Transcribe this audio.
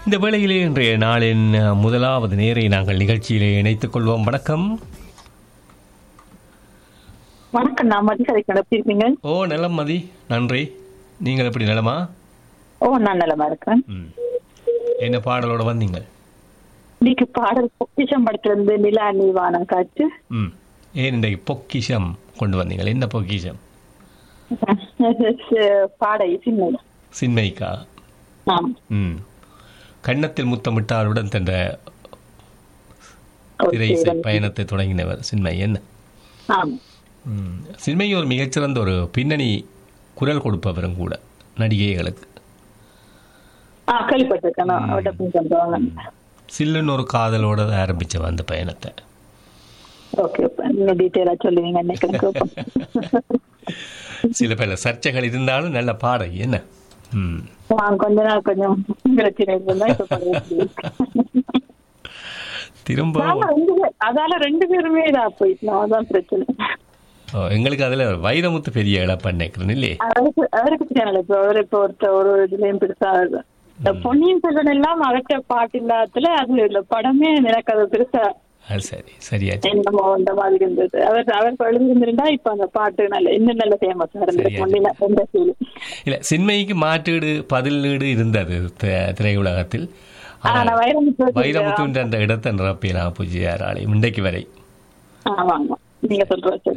இந்த வேளையிலே இன்றைய நாளின் அஹ், முதலாவது நேரை நாங்கள் நிகழ்ச்சியிலே இணைத்துக் கொள்வோம் வணக்கம் வணக்கம் நான் மதி கதைக்கு எப்படி இருக்கீங்க ஓ நலம் மதி நன்றி நீங்கள் எப்படி நலமா ஓ நான் நலமா இருக்கேன் ம். என்ன பாடலோட வந்தீங்க இன்னைக்கு பாடல் பொக்கிஷம் படத்துல இருந்து நிலா நீவானம் காற்று ம் ஏன் இன்றைக்கு பொக்கிஷம் கொண்டு வந்தீங்க என்ன பொக்கிஷம் பாட சின்ன சின்மைக்கா ஆம் ம் கன்னத்தில் முத்தமிட்டாருடன் தந்த ஒரு திரை இசை சேவல். பயணத்தை தொடங்கினவர் சின்மை என்ன ஆம் ம். சின்மை ஒரு மிகச்சிறந்த ஒரு பின்னணி குரல் கொடுப்பவரும் கூட நடிகைகளுக்கு ஆ கேள்விப்பட்டிருக்கேன் நான் அவட்ட போய் சொல்லுவாங்க சில்லுன்னு ஒரு காதலோட ஆரம்பிச்ச அந்த பயணத்தை ஓகே இன்னும் டீட்டெயிலா சொல்லுவீங்க அன்னைக்கு சில பல சர்ச்சைகள் இருந்தாலும் நல்ல பாடகி என்ன ம் நான் கொஞ்ச நாள் கொஞ்சம் பிரச்சனை இருந்தா இப்ப பரவாயில்லை. திரும்ப நாங்க ரெண்டு பேர் அதால ரெண்டு பேருமே இதா போயிட்டோம் அதான் பிரச்சனை ஓ, எங்களுக்கு அதுல வைரமுத்து பெரிய இழப்பா நினைக்கிறேன் இல்லையே அவருக்கு அவருக்கு தெரியாது இப்போ அவர் இப்போ ஒருத்த ஒரு இதுலயும் பெருசா இந்த பொன்னியின் செல்வன் எல்லாம் அவர்கிட்ட பாட்டு இல்லாததுல அது இல்ல படமே எனக்கு அது பெருசா அது சரி சரியாச்சு என்னமோ அந்த மாதிரி இருந்தது அவர் அவர் எழுதிருந்திருந்தா இப்ப அந்த பாட்டு நல்ல இன்னும் நல்ல ஃபேமஸ் இருந்தது சரியா. பொன்னியில எந்த ஃபீல் இல்ல சின்மைக்கு மாற்றீடு பதிலீடு இருந்தது தி- திரையுலகத்தில் ஆனா நான் வைரமுத்து வைரமுத்துன்ற அந்த இடத்தை நிரப்பியலாம் பூஜ்யாராளி இன்றைக்கு வரை ஆமா ஆமா நீங்க சொல்ற சரி